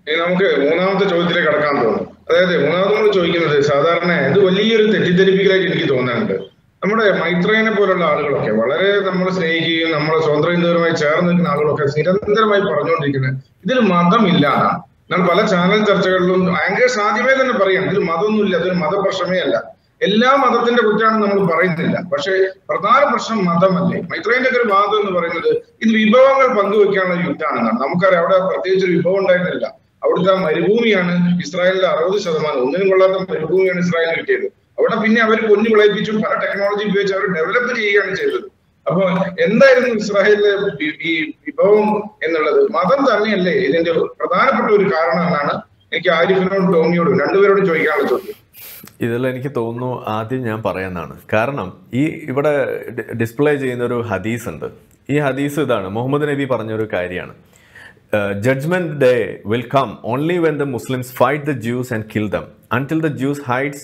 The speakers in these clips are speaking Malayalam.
ഇനി നമുക്ക് മൂന്നാമത്തെ ചോദ്യത്തിലേക്ക് കടക്കാൻ തോന്നും അതായത് മൂന്നാമത് നമ്മൾ ചോദിക്കുന്നത് സാധാരണ ഇത് വലിയൊരു തെറ്റിദ്ധരിപ്പിക്കലായിട്ട് എനിക്ക് തോന്നുന്നുണ്ട് നമ്മുടെ മൈത്രേനെ പോലുള്ള ആളുകളൊക്കെ വളരെ നമ്മൾ സ്നേഹിക്കുകയും നമ്മളെ സ്വതന്ത്ര ഇന്ത്യയുമായി ചേർന്ന് നിൽക്കുന്ന ആളുകളൊക്കെ നിരന്തരമായി പറഞ്ഞുകൊണ്ടിരിക്കുന്നത് ഇതിൽ മതമില്ല എന്നാണ് എന്നാൽ പല ചാനൽ ചർച്ചകളിലും ആങ്കേഴ്സ് ആദ്യമേ തന്നെ പറയാം ഇതിൽ മതമൊന്നുമില്ല അതൊരു മതപ്രശ്നമേ അല്ല എല്ലാ മതത്തിന്റെ കുറ്റാണെന്ന് നമ്മൾ പറയുന്നില്ല പക്ഷേ പ്രധാന പ്രശ്നം മതമല്ലേ മൈത്രേന്റെ ഒക്കെ ഒരു വാദം എന്ന് പറയുന്നത് ഇത് വിഭവങ്ങൾ പങ്കുവെക്കാനുള്ള യുദ്ധമാണെന്നാണ് നമുക്കറിയാം അവിടെ പ്രത്യേകിച്ച് ഒരു വിഭവം ഉണ്ടായിരുന്നില്ല അവിടുത്തെ ആ മരുഭൂമിയാണ് ഇസ്രായേലിന്റെ അറുപത് ശതമാനം ഒന്നിനും കൊള്ളാത്ത മരുഭൂമിയാണ് ഇസ്രായേലിന് കിട്ടിയത് അവിടെ പിന്നെ അവർ പൊന്നു വിളയിപ്പിച്ചു പല ടെക്നോളജി ഉപയോഗിച്ച് അവർ ഡെവലപ്പ് ചെയ്യുകയാണ് ചെയ്തത് അപ്പൊ എന്തായിരുന്നു ഇസ്രായേലിലെ ഈ- ഈ വിഭവം എന്നുള്ളത് മതം തന്നെയല്ലേ ഇതിന്റെ പ്രധാനപ്പെട്ട ഒരു കാരണം എന്നാണ് എനിക്ക് ആരിഫിനോടും ടോമിയോടും രണ്ടുപേരോടും ചോദിക്കാനുള്ള ചോദ്യം ഇതിൽ എനിക്ക് തോന്നുന്നു ആദ്യം ഞാൻ പറയാന്നാണ് കാരണം ഈ ഇവിടെ ഡിസ്പ്ലേ ചെയ്യുന്ന ഒരു ഹദീസ് ഉണ്ട് ഈ ഹദീസ് ഇതാണ് മുഹമ്മദ് നബി പറഞ്ഞൊരു കാര്യമാണ് judgement day will come only when the Muslims fight the Jews and kill them until the Jews hides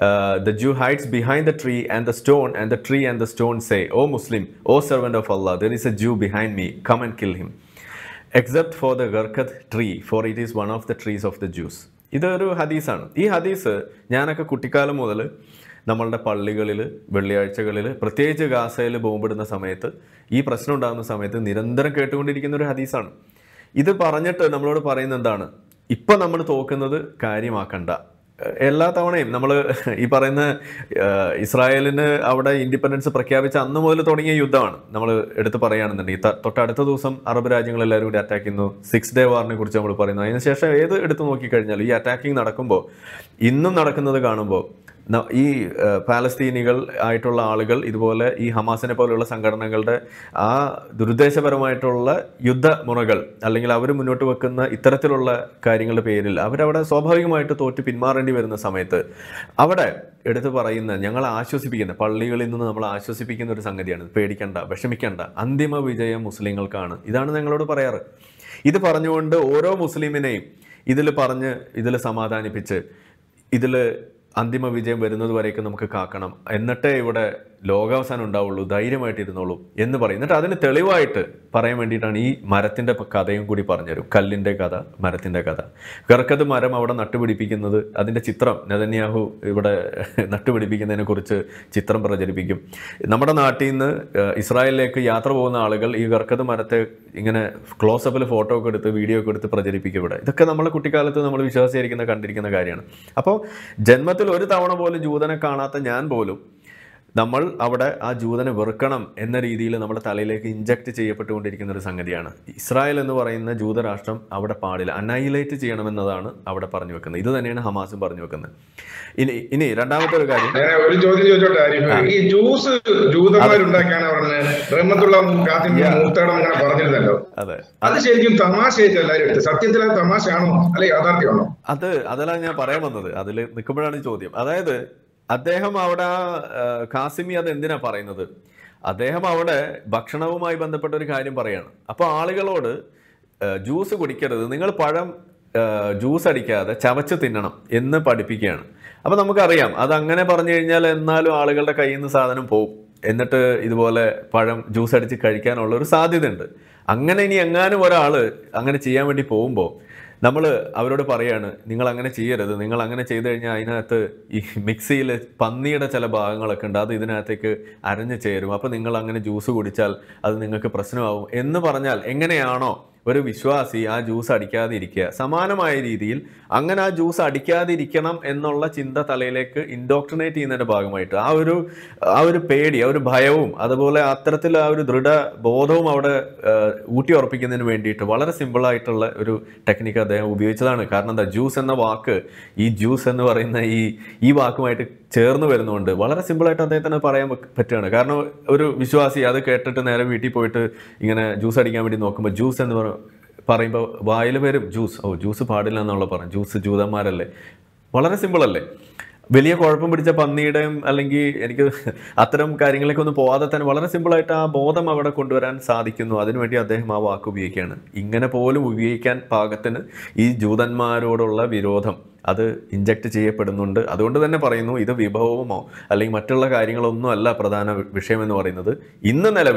the Jew hides behind the tree and the stone and the tree and the stone say O Muslim O servant of Allah there is a Jew behind me come and kill him except for the gharqad tree for it is one of the trees of the Jews ഇതൊരു ഹദീസാണ് ഈ ഹദീസ് ഞാനൊക്കെ കുട്ടിക്കാലം മുതൽ നമ്മളുടെ പള്ളികളിൽ വെള്ളിയാഴ്ചകളിൽ പ്രത്യേകിച്ച് ഗാസയിൽ ബോംബിടുന്ന സമയത്ത് ഈ പ്രശ്നം ഉണ്ടാകുന്ന സമയത്ത് നിരന്തരം കേട്ടുകൊണ്ടിരിക്കുന്ന ഒരു ഹദീസാണ് ഇത് പറഞ്ഞിട്ട് നമ്മളോട് പറയുന്നത് എന്താണ് ഇപ്പം നമ്മൾ തോക്കുന്നത് കാര്യമാക്കണ്ട എല്ലാ തവണയും നമ്മൾ ഈ പറയുന്ന ഏഹ്, ഇസ്രായേലിന് അവിടെ ഇൻഡിപെൻഡൻസ് പ്രഖ്യാപിച്ച അന്ന് മുതൽ തുടങ്ങിയ യുദ്ധമാണ് നമ്മൾ എടുത്ത് പറയുകയാണെന്നുണ്ടെങ്കിൽ ത- തൊട്ടടുത്ത ദിവസം അറബ് രാജ്യങ്ങൾ എല്ലാവരും കൂടി അറ്റാക്ക് ചെയ്യുന്നു സിക്സ് ഡേ വാറിനെ കുറിച്ച് നമ്മൾ പറയുന്നു അതിനുശേഷം ഏത് എടുത്ത് നോക്കിക്കഴിഞ്ഞാൽ ഈ അറ്റാക്കിംഗ് നടക്കുമ്പോൾ ഇന്നും നടക്കുന്നത് കാണുമ്പോൾ ന- ഈ ഏഹ്, പാലസ്തീനികൾ ആയിട്ടുള്ള ആളുകൾ ഇതുപോലെ ഈ ഹമാസിനെ പോലെയുള്ള സംഘടനകളുടെ ആ ദുരുദ്ദേശപരമായിട്ടുള്ള യുദ്ധമുറകൾ അല്ലെങ്കിൽ അവർ മുന്നോട്ട് വെക്കുന്ന ഇത്തരത്തിലുള്ള കാര്യങ്ങളുടെ പേരിൽ അവരവിടെ സ്വാഭാവികമായിട്ട് തോറ്റ് പിന്മാറേണ്ടി വരുന്ന സമയത്ത് അവിടെ എടുത്തു പറയുന്ന ഞങ്ങളെ ആശ്വസിപ്പിക്കുന്ന പള്ളികളിൽ നിന്ന് നമ്മൾ ആശ്വസിപ്പിക്കുന്ന ഒരു സംഗതിയാണ് പേടിക്കണ്ട വിഷമിക്കണ്ട അന്തിമ വിജയം മുസ്ലിങ്ങൾക്കാണ് ഇതാണ് ഞങ്ങളോട് പറയാറ് ഇത് പറഞ്ഞുകൊണ്ട് ഓരോ മുസ്ലിമിനെയും ഇതിൽ പറഞ്ഞ് ഇതിൽ സമാധാനിപ്പിച്ച് ഇതിൽ അന്തിമ വിജയം വരുന്നത് വരേക്ക് നമുക്ക് കാക്കണം എന്നിട്ടേ ഇവിടെ ലോകാവസാനം ഉണ്ടാവുള്ളൂ ധൈര്യമായിട്ട് ഇരുന്നോളൂ എന്ന് പറയും എന്നിട്ട് അതിന് തെളിവായിട്ട് പറയാൻ വേണ്ടിയിട്ടാണ് ഈ മരത്തിൻ്റെ കഥയും കൂടി പറഞ്ഞുതരും കല്ലിൻ്റെ കഥ മരത്തിൻ്റെ കഥ കർക്കത് മരം അവിടെ നട്ടുപിടിപ്പിക്കുന്നത് അതിൻ്റെ ചിത്രം നെതന്യാഹു ഇവിടെ നട്ടുപിടിപ്പിക്കുന്നതിനെ കുറിച്ച് ചിത്രം പ്രചരിപ്പിക്കും നമ്മുടെ നാട്ടിൽ നിന്ന് ഏഹ്, ഇസ്രായേലിലേക്ക് യാത്ര പോകുന്ന ആളുകൾ ഈ കർക്കത് മരത്തെ ഇങ്ങനെ ക്ലോസപ്പിൽ ഫോട്ടോ ഒക്കെ എടുത്ത് വീഡിയോ ഒക്കെ എടുത്ത് പ്രചരിപ്പിക്കും ഇവിടെ ഇതൊക്കെ നമ്മളെ കുട്ടിക്കാലത്ത് നമ്മൾ വിശ്വാസിയായിരിക്കുന്ന കണ്ടിരിക്കുന്ന കാര്യമാണ് അപ്പോൾ ജന്മത്തിൽ ഒരു തവണ പോലും ജൂതനെ കാണാത്ത ഞാൻ പോലും നമ്മൾ അവിടെ ആ ജൂതനെ വെറുക്കണം എന്ന രീതിയിൽ നമ്മുടെ തലയിലേക്ക് ഇഞ്ചക്ട് ചെയ്യപ്പെട്ടുകൊണ്ടിരിക്കുന്ന ഒരു സംഗതിയാണ് ഇസ്രായേൽ എന്ന് പറയുന്ന ജൂതരാഷ്ട്രം അവിടെ പാടില്ല അനൈലേറ്റ് ചെയ്യണമെന്നതാണ് അവിടെ പറഞ്ഞു വെക്കുന്നത് ഇത് തന്നെയാണ് ഹമാസും പറഞ്ഞു വെക്കുന്നത് ഇനി ഇനി രണ്ടാമത്തെ ഒരു കാര്യം ഞാൻ ഒരു ചോദ്യം ചോദിച്ചോട്ടെ ആരിഫ് ഈ ജ്യൂസ് ജൂതന്മാരുണ്ടാക്കിയാണ് പറഞ്ഞത് റഹ്മത്തുള്ള കാത്തിൻ മൂർത്തടം ഇങ്ങനെ പറഞ്ഞിരുന്നല്ലോ അതെ അത് ശരിക്കും തമാശയായിട്ട് എല്ലാവരും എടുത്ത് സത്യത്തിൽ അത് തമാശയാണോ അല്ലെ യാഥാർത്ഥ്യമാണോ അത് അതിലാണ് ഞാൻ പറയാൻ വന്നത് അതിൽ നിൽക്കുമ്പോഴാണ് ഈ ചോദ്യം അതായത് അദ്ദേഹം അവിടെ ആ, ആ, കാസിമി അത് എന്തിനാ പറയുന്നത് അദ്ദേഹം അവിടെ ഭക്ഷണവുമായി ബന്ധപ്പെട്ട ഒരു കാര്യം പറയാണ് അപ്പോൾ ആളുകളോട് ആ, ജ്യൂസ് കുടിക്കരുത് നിങ്ങൾ പഴം ആ, ജ്യൂസ് അടിക്കാതെ ചവച്ച് തിന്നണം എന്ന് പഠിപ്പിക്കുകയാണ് അപ്പോൾ നമുക്കറിയാം അത് അങ്ങനെ പറഞ്ഞു കഴിഞ്ഞാൽ എന്നാലും ആളുകളുടെ കയ്യിൽ നിന്ന് സാധനം പോകും എന്നിട്ട് ഇതുപോലെ പഴം ജ്യൂസ് അടിച്ച് കഴിക്കാനുള്ള ഒരു സാധ്യതയുണ്ട് അങ്ങനെ ഇനി എങ്ങാനും ഒരാൾ അങ്ങനെ ചെയ്യാൻ വേണ്ടി പോകുമ്പോൾ നമ്മൾ അവരോട് പറയാണ് നിങ്ങൾ അങ്ങനെ ചെയ്യരുത് നിങ്ങൾ അങ്ങനെ ചെയ്തു കഴിഞ്ഞാൽ അതിനകത്ത് ഈ മിക്സിയിൽ പന്നിയുടെ ചില ഭാഗങ്ങളൊക്കെ ഉണ്ട് അത് ഇതിനകത്തേക്ക് അരഞ്ഞു ചേരും അപ്പോൾ നിങ്ങൾ അങ്ങനെ ജ്യൂസ് കുടിച്ചാൽ അത് നിങ്ങൾക്ക് പ്രശ്നമാവും എന്ന് പറഞ്ഞാൽ എങ്ങനെയാണോ ഒരു വിശ്വാസി ആ ജ്യൂസ് അടിക്കാതെ ഇരിക്കുക സമാനമായ രീതിയിൽ അങ്ങനെ ആ ജ്യൂസ് അടിക്കാതിരിക്കണം എന്നുള്ള ചിന്ത തലയിലേക്ക് ഇൻഡോക്ട്രിനേറ്റ് ചെയ്യുന്നതിന്റെ ഭാഗമായിട്ട് ആ ഒരു ആ ഒരു പേടി ആ ഒരു ഭയവും അതുപോലെ അത്തരത്തിൽ ആ ഒരു ദൃഢ ബോധവും അവിടെ ആ, ഊട്ടി ഉറപ്പിക്കുന്നതിന് വേണ്ടിയിട്ട് വളരെ സിമ്പിൾ ആയിട്ടുള്ള ഒരു ടെക്നിക്ക് അദ്ദേഹം ഉപയോഗിച്ചതാണ് കാരണം എന്താ ജ്യൂസ് എന്ന വാക്ക് ഈ ജ്യൂസ് എന്ന് പറയുന്ന ഈ ഈ വാക്കുമായിട്ട് ചേർന്ന് വരുന്നതുകൊണ്ട് വളരെ സിമ്പിളായിട്ട് അദ്ദേഹത്തിന് പറയാൻ പ- പറ്റുകയാണ് കാരണം ഒരു വിശ്വാസി അത് കേട്ടിട്ട് നേരെ വീട്ടിൽ പോയിട്ട് ഇങ്ങനെ ജ്യൂസ് അടിക്കാൻ വേണ്ടി നോക്കുമ്പോൾ ജ്യൂസ് എന്ന് പറ പറയുമ്പോൾ വായിൽ വരും ജ്യൂസ് ഓ ജ്യൂസ് പാടില്ല എന്നുള്ള പറഞ്ഞു ജ്യൂസ് ജൂതന്മാരല്ലേ വളരെ സിമ്പിൾ അല്ലേ വലിയ കുഴപ്പം പിടിച്ച പന്നിയുടെയും അല്ലെങ്കിൽ എനിക്ക് അത്തരം കാര്യങ്ങളിലേക്ക് ഒന്നും പോവാതെ തന്നെ വളരെ സിമ്പിളായിട്ട് ആ ബോധം അവിടെ കൊണ്ടുവരാൻ സാധിക്കുന്നു അതിനുവേണ്ടി അദ്ദേഹം ആ വാക്ക് ഉപയോഗിക്കുകയാണ് ഇങ്ങനെ പോലും ഉപയോഗിക്കാൻ പാകത്തിന് ഈ ജൂതന്മാരോടുള്ള വിരോധം അത് ഇഞ്ചക്ട് ചെയ്യപ്പെടുന്നുണ്ട് അതുകൊണ്ട് തന്നെ പറയുന്നു ഇത് വിഭവമോ അല്ലെങ്കിൽ മറ്റുള്ള കാര്യങ്ങളൊന്നും അല്ല പ്രധാന വിഷയം എന്ന് പറയുന്നത് ഇന്ന് നിലവിൽ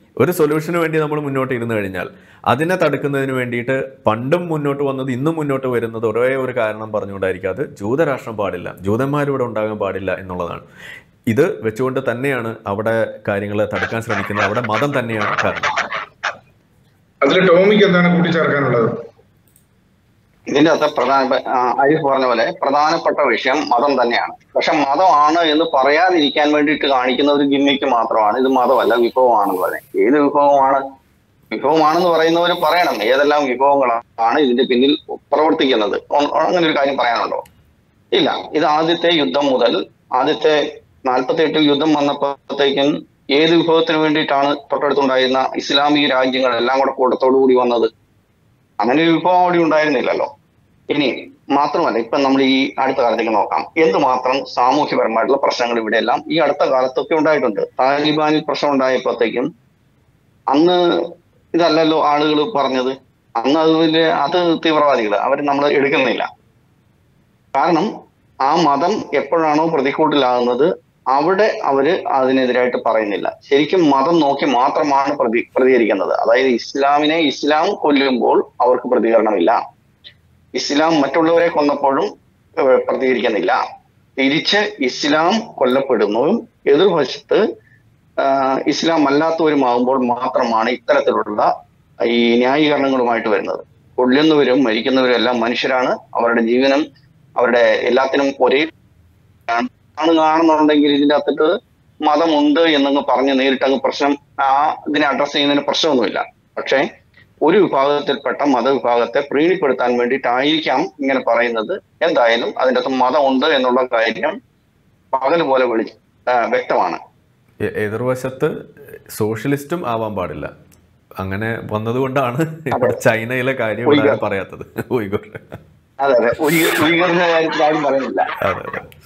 ഒരു സൊല്യൂഷന് വേണ്ടി നമ്മൾ മുന്നോട്ട് ഇരുന്ന് കഴിഞ്ഞാൽ അതിനെ തടുക്കുന്നതിന് വേണ്ടിയിട്ട് പണ്ടും മുന്നോട്ട് വന്നത് ഇന്നും മുന്നോട്ട് വരുന്നത് ഒരേ ഒരു കാരണം പറഞ്ഞുകൊണ്ടായിരിക്കും അത് ജൂതരാഷ്ട്രം പാടില്ല ജൂതന്മാരിവിടെ ഉണ്ടാകാൻ പാടില്ല എന്നുള്ളതാണ് ഇത് വെച്ചുകൊണ്ട് തന്നെയാണ് അവിടെ കാര്യങ്ങളെ തടുക്കാൻ ശ്രമിക്കുന്നത് അവിടെ മതം തന്നെയാണ് കാരണം അതിൽ ടോമിക്ക് എന്താണ് കൂട്ടിച്ചേർക്കാനുള്ളത് ഇതിന്റെ അകത്ത് പ്രധാന ആ, അരിഫ് പറഞ്ഞ പോലെ പ്രധാനപ്പെട്ട വിഷയം മതം തന്നെയാണ് പക്ഷെ മതമാണ് എന്ന് പറയാതിരിക്കാൻ വേണ്ടിയിട്ട് കാണിക്കുന്ന ഒരു ഗിമ്മിക്ക് മാത്രമാണ് ഇത് മതമല്ല വിഭവമാണെന്ന് പറയുന്നത് ഏത് വിഭവമാണ് വിഭവമാണെന്ന് പറയുന്നവർ പറയണം ഏതെല്ലാം വിഭവങ്ങളാണ് ഇതിന്റെ പിന്നിൽ പ്രവർത്തിക്കുന്നത് ഒ- അങ്ങനെ ഒരു കാര്യം പറയാനുണ്ടോ ഇല്ല ഇത് ആദ്യത്തെ യുദ്ധം മുതൽ ആദ്യത്തെ നാൽപ്പത്തി എട്ടിൽ യുദ്ധം വന്നപ്പോഴത്തേക്കും ഏത് വിഭവത്തിന് വേണ്ടിയിട്ടാണ് തൊട്ടടുത്തുണ്ടായിരുന്ന ഇസ്ലാമിക രാജ്യങ്ങളെല്ലാം കൂടെ കൂട്ടത്തോടു കൂടി വന്നത് അങ്ങനെ ഒരു വിഭവം അവിടെ ഉണ്ടായിരുന്നില്ലല്ലോ ഇനി മാത്രമല്ല ഇപ്പൊ നമ്മൾ ഈ അടുത്ത കാലത്തേക്ക് നോക്കാം എന്തുമാത്രം സാമൂഹ്യപരമായിട്ടുള്ള പ്രശ്നങ്ങൾ ഇവിടെ എല്ലാം ഈ അടുത്ത കാലത്തൊക്കെ ഉണ്ടായിട്ടുണ്ട് താലിബാനിൽ പ്രശ്നം ഉണ്ടായപ്പോഴത്തേക്കും അന്ന് ഇതല്ലല്ലോ ആളുകൾ പറഞ്ഞത് അന്ന് അതില് അത് തീവ്രവാദികൾ അവർ നമ്മൾ എടുക്കുന്നില്ല കാരണം ആ മതം എപ്പോഴാണോ പ്രതിക്കൂട്ടിലാകുന്നത് അവിടെ അവര് അതിനെതിരായിട്ട് പറയുന്നില്ല ശരിക്കും മതം നോക്കി മാത്രമാണ് പ്രതി പ്രതികരിക്കുന്നത് അതായത് ഇസ്ലാമിനെ ഇസ്ലാം കൊല്ലുമ്പോൾ അവർക്ക് പ്രതികരണമില്ല ഇസ്ലാം മറ്റുള്ളവരെ കൊന്നപ്പോഴും ഏഹ്, പ്രതികരിക്കുന്നില്ല തിരിച്ച് ഇസ്ലാം കൊല്ലപ്പെടുന്നതും എതിർവശത്ത് ആഹ്, ഇസ്ലാം അല്ലാത്തവരുമാകുമ്പോൾ മാത്രമാണ് ഇത്തരത്തിലുള്ള ഈ ന്യായീകരണങ്ങളുമായിട്ട് വരുന്നത് കൊല്ലുന്നവരും മരിക്കുന്നവരും എല്ലാം മനുഷ്യരാണ് അവരുടെ ജീവനം അവരുടെ എല്ലാത്തിനും ഒരേ ആണ് കാണുന്നുണ്ടെങ്കിൽ ഇതിന്റെ അകത്തിട്ട് മതമുണ്ട് എന്നങ്ങ് പറഞ്ഞ് നേരിട്ടങ്ങ് പ്രശ്നം ആ ഇതിനെ അഡ്രസ് ചെയ്യുന്നതിന് പ്രശ്നമൊന്നുമില്ല പക്ഷേ ഒരു വിഭാഗത്തിൽപ്പെട്ട മതവിഭാഗത്തെ പ്രീണിപ്പെടുത്താൻ വേണ്ടിയിട്ടായിരിക്കാം ഇങ്ങനെ പറയുന്നത് എന്തായാലും അതിൻ്റെ അകത്ത് മതമുണ്ട് എന്നുള്ള കാര്യം പകൽ പോലെ വിളി ആ, വ്യക്തമാണ് എ- എതിർവശത്ത് സോഷ്യലിസ്റ്റും ആവാൻ പാടില്ല അങ്ങനെ വന്നതുകൊണ്ടാണ് ഇവിടെ ചൈനയിലെ കാര്യം ഇവിടെ ആരും പറയാത്തത് ഉയ്ഗുർ അതെ അതെ ഉയർന്ന കാര്യത്തിൽ ആരും പറയുന്നില്ല അതെ അതെ